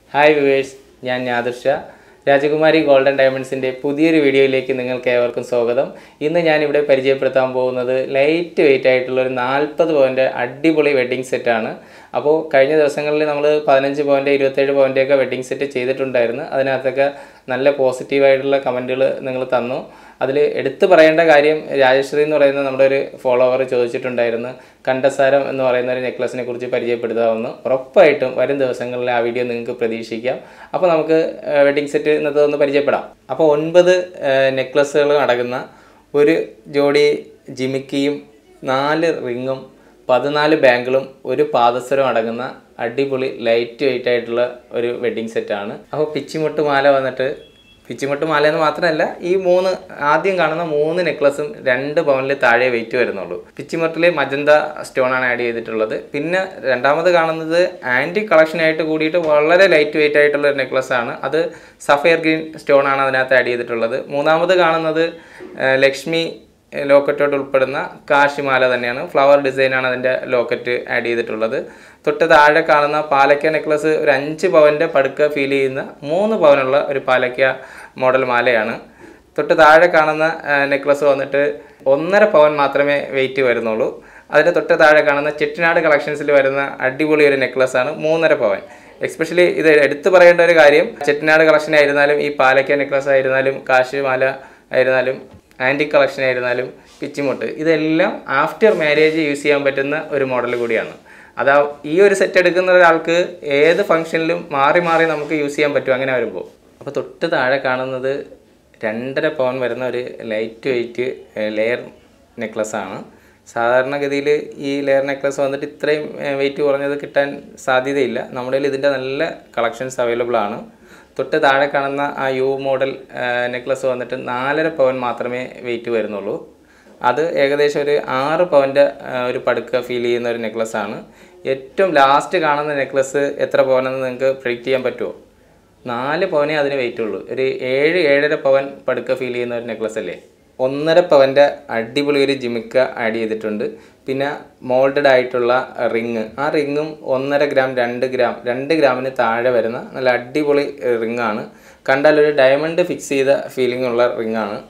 hi viewers ഞാൻ നാദിർഷ രാജകുമാരി golden ഡയമണ്ട്സിൻ്റെ പുതിയൊരു വീഡിയോയിലേക്ക് നിങ്ങൾക്ക് ഏവർക്കും സ്വാഗതം ഇന്ന് ഞാനിവിടെ പരിചയപ്പെടുത്താൻ പോകുന്നത് ലൈറ്റ് വെയിറ്റ് ആയിട്ടുള്ള ഒരു നാൽപ്പത് പവൻ്റെ അടിപൊളി വെഡ്ഡിംഗ് സെറ്റാണ് അപ്പോൾ കഴിഞ്ഞ ദിവസങ്ങളിൽ നമ്മൾ പതിനഞ്ച് പവൻ്റെ ഇരുപത്തേഴ് പവൻ്റെ ഒക്കെ വെഡ്ഡിംഗ് സെറ്റ് ചെയ്തിട്ടുണ്ടായിരുന്നു അതിനകത്തൊക്കെ നല്ല പോസിറ്റീവായിട്ടുള്ള കമൻറ്റുകൾ നിങ്ങൾ തന്നു അതിൽ എടുത്തു പറയേണ്ട കാര്യം രാജശ്രീ എന്ന് പറയുന്ന നമ്മുടെ ഒരു ഫോളോവർ ചോദിച്ചിട്ടുണ്ടായിരുന്നു കണ്ടസാരം എന്ന് പറയുന്ന ഒരു നെക്ലസിനെ കുറിച്ച് പരിചയപ്പെടുത്താമെന്ന് ഉറപ്പായിട്ടും വരും ദിവസങ്ങളിൽ ആ വീഡിയോ നിങ്ങൾക്ക് പ്രതീക്ഷിക്കാം അപ്പോൾ നമുക്ക് വെഡ്ഡിംഗ് സെറ്റ് ഇന്നത്തെ ഒന്ന് പരിചയപ്പെടാം അപ്പോൾ ഒൻപത് നെക്ലസുകൾ അടങ്ങുന്ന ഒരു ജോഡി ജിമിക്കിയും നാല് റിങ്ങും പതിനാല് ബാങ്കിളും ഒരു പാദസരവും അടങ്ങുന്ന അടിപൊളി ലൈറ്റ് വെയിറ്റ് ആയിട്ടുള്ള ഒരു വെഡ്ഡിംഗ് സെറ്റാണ് അപ്പോൾ പിച്ചിമുട്ട് മാല വന്നിട്ട് പിച്ചിമുട്ട് മാല എന്ന് മാത്രമല്ല ഈ മൂന്ന് ആദ്യം കാണുന്ന മൂന്ന് നെക്ലസും രണ്ട് പവനിൽ താഴെ വെയിറ്റ് വരുന്നുള്ളൂ പിച്ചിമുട്ടിൽ മജന്ത സ്റ്റോൺ ആണ് ആഡ് ചെയ്തിട്ടുള്ളത് പിന്നെ രണ്ടാമത് കാണുന്നത് ആൻറ്റി കളക്ഷനായിട്ട് കൂടിയിട്ട് വളരെ ലൈറ്റ് വെയിറ്റ് ആയിട്ടുള്ള ഒരു നെക്ലസ് ആണ് അത് സഫയർ ഗ്രീൻ സ്റ്റോൺ ആണ് അതിനകത്ത് ആഡ് ചെയ്തിട്ടുള്ളത് മൂന്നാമത് കാണുന്നത് ആ, ലക്ഷ്മി ലോക്കറ്റോട് ഉൾപ്പെടുന്ന കാശിമാല തന്നെയാണ് ഫ്ലവർ ഡിസൈനാണ് അതിൻ്റെ ലോക്കറ്റ് ആഡ് ചെയ്തിട്ടുള്ളത് തൊട്ട് താഴെ കാണുന്ന പാലക്ക നെക്ലസ് ഒരു അഞ്ച് പവൻ്റെ പടുക്ക ഫീൽ ചെയ്യുന്ന മൂന്ന് പവനുള്ള ഒരു പാലക്ക മോഡൽ മാലയാണ് തൊട്ട് താഴെ കാണുന്ന നെക്ലസ് വന്നിട്ട് ഒന്നര പവൻ മാത്രമേ വെയിറ്റ് വരുന്നുള്ളൂ അതിൻ്റെ തൊട്ട് താഴെ കാണുന്ന ചെട്ടിനാട് കളക്ഷൻസിൽ വരുന്ന അടിപൊളി ഒരു നെക്ലസ് ആണ് മൂന്നര പവൻ എക്സ്പെഷ്യലി ഇത് എടുത്തു പറയേണ്ട ഒരു കാര്യം ചെട്ടിനാട് കളക്ഷൻ ആയിരുന്നാലും ഈ പാലക്ക നെക്ലസ് ആയിരുന്നാലും കാശിമാല ആയിരുന്നാലും ആൻറ്റി കളക്ഷൻ ആയിരുന്നാലും പിച്ചിമുട്ട് ഇതെല്ലാം ആഫ്റ്റർ മാരേജ് യൂസ് ചെയ്യാൻ പറ്റുന്ന ഒരു മോഡൽ കൂടിയാണ് അതാ ഈ ഒരു സെറ്റ് എടുക്കുന്ന ഒരാൾക്ക് ഏത് ഫംഗ്ഷനിലും മാറി മാറി നമുക്ക് യൂസ് ചെയ്യാൻ പറ്റും അങ്ങനെ വരുമ്പോൾ അപ്പോൾ തൊട്ട് താഴെ കാണുന്നത് രണ്ടര പവൻ വരുന്ന ഒരു ലൈറ്റ് വെയിറ്റ് ലെയർ നെക്ലസ് ആണ് സാധാരണഗതിയിൽ ഈ ലെയർ നെക്ലസ് വന്നിട്ട് ഇത്രയും വെയിറ്റ് കുറഞ്ഞത് കിട്ടാൻ സാധ്യതയില്ല നമ്മുടെ കയ്യിൽ ഇതിൻ്റെ നല്ല കളക്ഷൻസ് അവൈലബിൾ ആണ് തൊട്ട് താഴെ കാണുന്ന ആ യു മോഡൽ നെക്ലസ് വന്നിട്ട് നാലര പവൻ മാത്രമേ വെയിറ്റ് വരുന്നുള്ളൂ അത് ഏകദേശം ഒരു ആറ് പവൻ്റെ ഒരു പടുക്ക ഫീൽ ചെയ്യുന്ന ഒരു നെക്ലസ് ആണ് ഏറ്റവും ലാസ്റ്റ് കാണുന്ന നെക്ലസ് എത്ര പവനെന്ന് നിങ്ങൾക്ക് പ്രിഡിക്റ്റ് ചെയ്യാൻ പറ്റുമോ നാല് പവനേ അതിന് വെയിറ്റ് ഉള്ളൂ ഒരു ഏഴ് ഏഴര പവൻ പടുക്ക ഫീൽ ചെയ്യുന്ന ഒരു നെക്ലസ് അല്ലേ ഒന്നര പവൻ്റെ അടിപൊളി ഒരു ജിമിക്ക ആഡ് ചെയ്തിട്ടുണ്ട് പിന്നെ മോൾഡഡ് ആയിട്ടുള്ള റിങ് ആ റിങ്ങും ഒന്നര ഗ്രാം രണ്ട് ഗ്രാം രണ്ട് ഗ്രാമിന് താഴെ വരുന്ന നല്ല അടിപൊളി റിങ് ആണ് കണ്ടാൽ ഒരു ഡയമണ്ട് ഫിക്സ് ചെയ്ത ഫീലിംഗ് ഉള്ള റിങ് ആണ്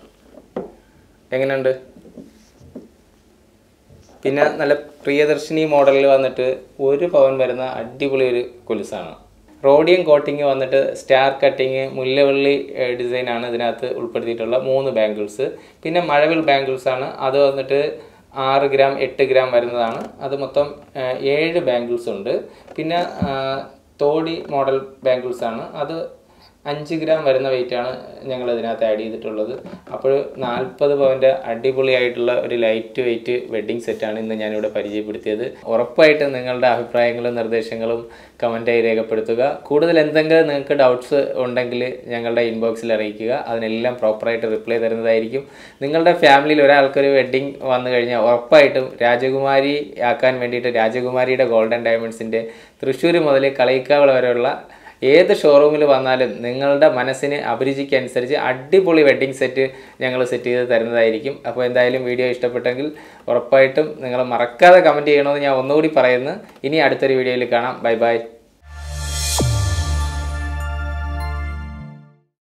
എങ്ങനെയുണ്ട് പിന്നെ നല്ല പ്രിയദർശിനി മോഡലിൽ വന്നിട്ട് ഒരു പവൻ വരുന്ന അടിപൊളി ഒരു കൊലുസാണ് റോഡിയം കോട്ടിങ് വന്നിട്ട് സ്റ്റാർ കട്ടിങ് മുല്ലവള്ളി ഡിസൈനാണ് ഇതിനകത്ത് ഉൾപ്പെടുത്തിയിട്ടുള്ള മൂന്ന് ബാംഗിൾസ് പിന്നെ മഴവിൽ ബാംഗിൾസ് ആണ് അത് വന്നിട്ട് ആറ് ഗ്രാം എട്ട് ഗ്രാം വരുന്നതാണ് അത് മൊത്തം ആ, ഏഴ് ബാംഗിൾസ് ഉണ്ട് പിന്നെ ആ, തോടി മോഡൽ ബാംഗിൾസ് ആണ് അത് അഞ്ച് ഗ്രാം വരുന്ന weight ആണ് ഞങ്ങൾ ഇതിനകത്ത് ആഡ് ചെയ്തിട്ടുള്ളത് അപ്പോൾ നാൽപ്പത് പവൻ്റെ അടിപൊളിയായിട്ടുള്ള ഒരു ലൈറ്റ് വെയിറ്റ് വെഡ്ഡിംഗ് സെറ്റാണ് ഇന്ന് ഞാനിവിടെ പരിചയപ്പെടുത്തിയത് ഉറപ്പായിട്ടും നിങ്ങളുടെ അഭിപ്രായങ്ങളും നിർദ്ദേശങ്ങളും കമൻറ്റായി രേഖപ്പെടുത്തുക കൂടുതൽ എന്തെങ്കിലും നിങ്ങൾക്ക് ഡൗട്ട്സ് ഉണ്ടെങ്കിൽ ഞങ്ങളുടെ ഇൻബോക്സിൽ അറിയിക്കുക അതിനെല്ലാം പ്രോപ്പറായിട്ട് റിപ്ലൈ തരുന്നതായിരിക്കും നിങ്ങളുടെ ഫാമിലിയിൽ ഒരാൾക്കൊരു വെഡ്ഡിംഗ് വന്നു കഴിഞ്ഞാൽ ഉറപ്പായിട്ടും രാജകുമാരി ആക്കാൻ വേണ്ടിയിട്ട് രാജകുമാരിയുടെ ഗോൾഡൻ ഡയമണ്ട്സിൻ്റെ തൃശ്ശൂർ മുതൽ കളയിക്കാവള വരെയുള്ള ഏത് ഷോറൂമിൽ വന്നാലും നിങ്ങളുടെ മനസ്സിന് അഭിരുചിക്ക് അനുസരിച്ച് അടിപൊളി വെഡ്ഡിംഗ് സെറ്റ് ഞങ്ങൾ സെറ്റ് ചെയ്ത് തരുന്നതായിരിക്കും അപ്പോൾ എന്തായാലും വീഡിയോ ഇഷ്ടപ്പെട്ടെങ്കിൽ ഉറപ്പായിട്ടും നിങ്ങൾ മറക്കാതെ കമൻറ്റ് ചെയ്യണമെന്ന് ഞാൻ ഒന്നുകൂടി പറയുന്നു ഇനി അടുത്തൊരു വീഡിയോയിൽ കാണാം ബൈ ബൈ